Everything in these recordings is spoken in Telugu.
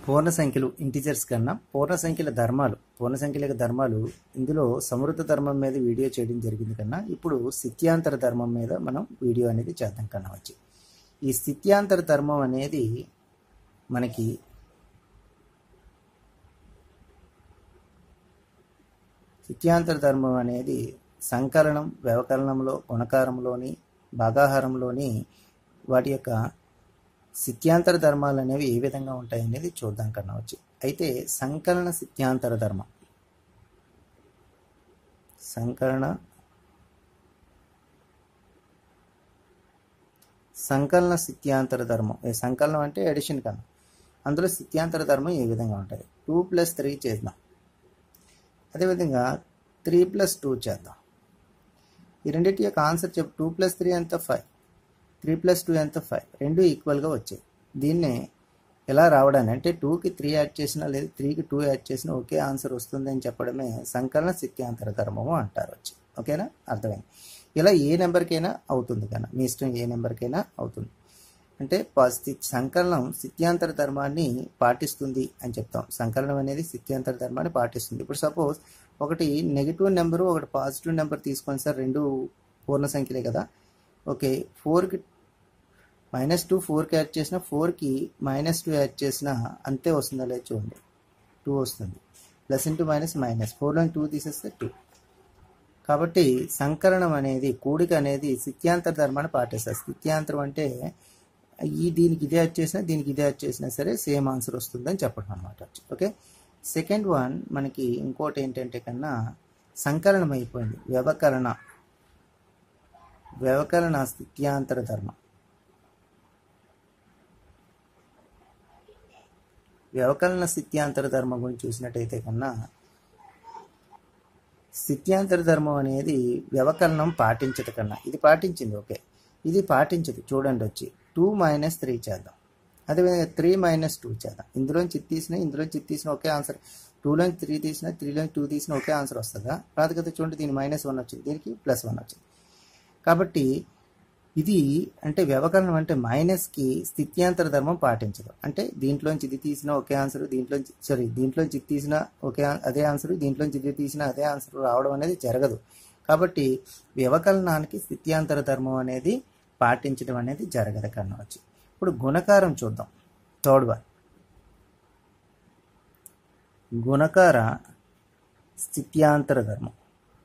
పూర్ణ సంఖ్యలు ఇంటిజర్స్ కన్నా పూర్ణ సంఖ్యల ధర్మాలు పూర్ణ సంఖ్యల యొక్క ధర్మాలు ఇందులో సమృద్ధ ధర్మం మీద వీడియో చేయడం జరిగింది కన్నా ఇప్పుడు స్థిత్యాంతర ధర్మం మీద మనం వీడియో అనేది చేద్దాం కన్నా వచ్చి ఈ స్థిత్యాంతర ధర్మం అనేది మనకి స్థిత్యాంతర ధర్మం అనేది సంకలనం వ్యవకలనంలో గుణకారంలోని భాగాహారంలోని వాటి యొక్క సిత్యాంతర ధర్మాలు అనేవి ఏ విధంగా ఉంటాయి అనేది చూద్దాం కన్నా వచ్చి అయితే సంకలన సిత్యాంతర ధర్మం సంకలన సంకలన సిత్యాంతర ధర్మం ఏ సంకలనం అంటే ఎడిషన్ కన్నా అందులో సిత్యాంతర ధర్మం ఏ విధంగా ఉంటుంది టూ ప్లస్ త్రీ చేద్దాం అదేవిధంగా త్రీ ప్లస్ టూ చేద్దాం ఈ రెండింటి యొక్క ఆన్సర్ చెప్పు టూ ప్లస్ త్రీ ఎంత ఫైవ్ త్రీ ప్లస్ టూ ఎంత ఫైవ్ రెండు ఈక్వల్గా వచ్చాయి దీన్నే ఎలా రావడానికి అంటే టూకి త్రీ యాడ్ చేసినా లేదా త్రీకి టూ యాడ్ చేసినా ఒకే ఆన్సర్ వస్తుంది అని చెప్పడమే సంకలన సిత్యాంతర ధర్మము అంటారు వచ్చి ఓకేనా అర్థమైంది ఇలా ఏ నెంబర్కైనా అవుతుంది కన్నా మీ ఇష్టం ఏ నెంబర్కైనా అవుతుంది అంటే స్థి- సంకలనం సిత్యాంతర ధర్మాన్ని పాటిస్తుంది అని చెప్తాం సంకలనం అనేది సిత్యాంతర ధర్మాన్ని పాటిస్తుంది ఇప్పుడు సపోజ్ ఒకటి నెగిటివ్ నెంబరు ఒకటి పాజిటివ్ నెంబర్ తీసుకొని సార్ రెండు పూర్ణ సంఖ్యలే కదా ఓకే ఫోర్కి మైనస్ టూ ఫోర్కి యాడ్ చేసిన ఫోర్కి మైనస్ టూ యాడ్ చేసిన అంతే వస్తుందా లేదు చూడండి టూ వస్తుంది ప్లస్ ఇంటూ మైనస్ మైనస్ ఫోర్లో టూ తీసేస్తే టూ కాబట్టి సంకలనం అనేది కూడిక అనేది సిత్యాంతర ధర్మాన్ని పాటిస్తారు సిత్యాంతరం అంటే ఈ దీనికి ఇదే యాడ్ చేసినా దీనికి ఇదే యాడ్ చేసినా సరే సేమ్ ఆన్సర్ వస్తుందని చెప్పడం అనమాట ఓకే సెకండ్ వన్ మనకి ఇంకోటి ఏంటంటే కన్నా సంకలనం అయిపోయింది వ్యవకలన వ్యవకలన స్థిత్యాంతర ధర్మం వ్యవకలన స్థిత్యాంతర ధర్మం గురించి చూసినట్టయితే కన్నా స్థిత్యాంతర ధర్మం అనేది వ్యవకలనం పాటించదు కన్నా ఇది పాటించింది ఓకే ఇది పాటించదు చూడండి వచ్చి టూ మైనస్ త్రీ చేద్దాం అదేవిధంగా త్రీ మైనస్ టూ చేద్దాం ఇందులోంచి ఇది తీసిన ఇందులోంచి ఇది తీసిన ఒకే ఆన్సర్ టూలోంచి త్రీ తీసిన త్రీలోంచి టూ తీసిన ఒకే ఆన్సర్ వస్తుందా రాదు కదా చూడండి దీని మైనస్ వన్ వచ్చింది దీనికి ప్లస్ వన్ వచ్చింది కాబట్టి ఇది అంటే వ్యవకలనం అంటే మైనస్కి స్థిత్యాంతర ధర్మం పాటించదు అంటే దీంట్లోంచి ఇది తీసిన ఒకే ఆన్సర్ దీంట్లోంచి సారీ దీంట్లోంచి ఇది తీసిన ఒకే ఆ- అదే ఆన్సర్ దీంట్లోంచి ఇది తీసిన అదే ఆన్సర్ రావడం అనేది జరగదు కాబట్టి వ్యవకలనానికి స్థిత్యాంతర ధర్మం అనేది పాటించడం అనేది జరగదు కన్నవచ్చు ఇప్పుడు గుణకారం చూద్దాం థర్డ్ వన్ గుణకార స్థిత్యాంతర ధర్మం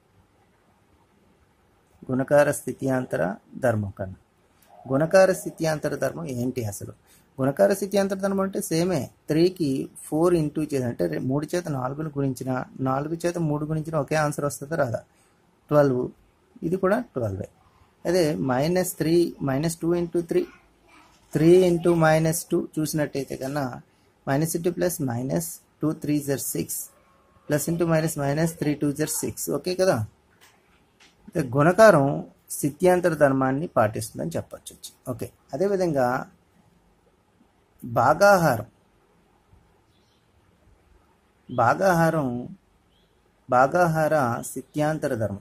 గుణకార స్థిత్యాంతర ధర్మం కన్నా గుణకార స్థిత్యాంతర ధర్మం ఏంటి అసలు గుణకార స్థిత్యాంతర ధర్మం అంటే సేమే త్రీకి ఫోర్ ఇంటూ చేసి అంటే రె- మూడు చేత నాలుగును గుణించిన నాలుగు చేత మూడు గుణించిన ఒకే ఆన్సర్ వస్తుందా రాదా ట్వెల్వ్ ఇది కూడా ట్వెల్వే అదే minus three minus two into three three into minus two చూసినట్టయితే కన్నా minus into plus minus two three జర్ six plus into minus minus three two జర్ సిక్స్ ఓకే కదా అయితే గుణకారం స్థిత్యాంతర ధర్మాన్ని పాటిస్తుందని చెప్పచ్చు ఓకే అదేవిధంగా భాగాహారం భాగాహారం భాగాహార స్థిత్యాంతర ధర్మం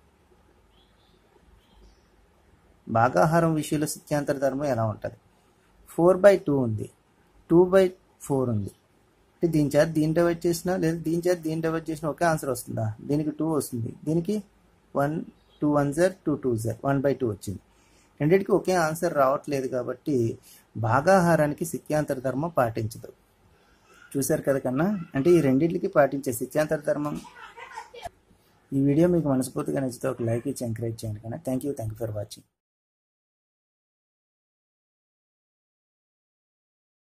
భాగాహారం విషయంలో స్థిత్యాంతర ధర్మం ఎలా ఉంటుంది ఫోర్ బై టూ ఉంది టూ బై ఫోర్ ఉంది అంటే దీని చేత దీని డివైడ్ చేసినా లేదా దీని చేత దీని డివైడ్ చేసినా ఒకే ఆన్సర్ వస్తుందా దీనికి టూ వస్తుంది దీనికి వన్ టూ వన్ జర్ టూ టూ జర్ వన్ బై టూ వచ్చింది రెండింటికి ఒకే ఆన్సర్ రావట్లేదు కాబట్టి భాగాహారానికి సిత్యాంతర ధర్మం పాటించదు చూశారు కదా కన్నా అంటే ఈ రెండింటికి పాటించే సిత్యాంతర ధర్మం ఈ వీడియో మీకు మనస్ఫూర్తిగా నచ్చితే ఒక లైక్ ఇచ్చి ఎంకరేజ్ చేయండి కన్నా thank you thank you for watching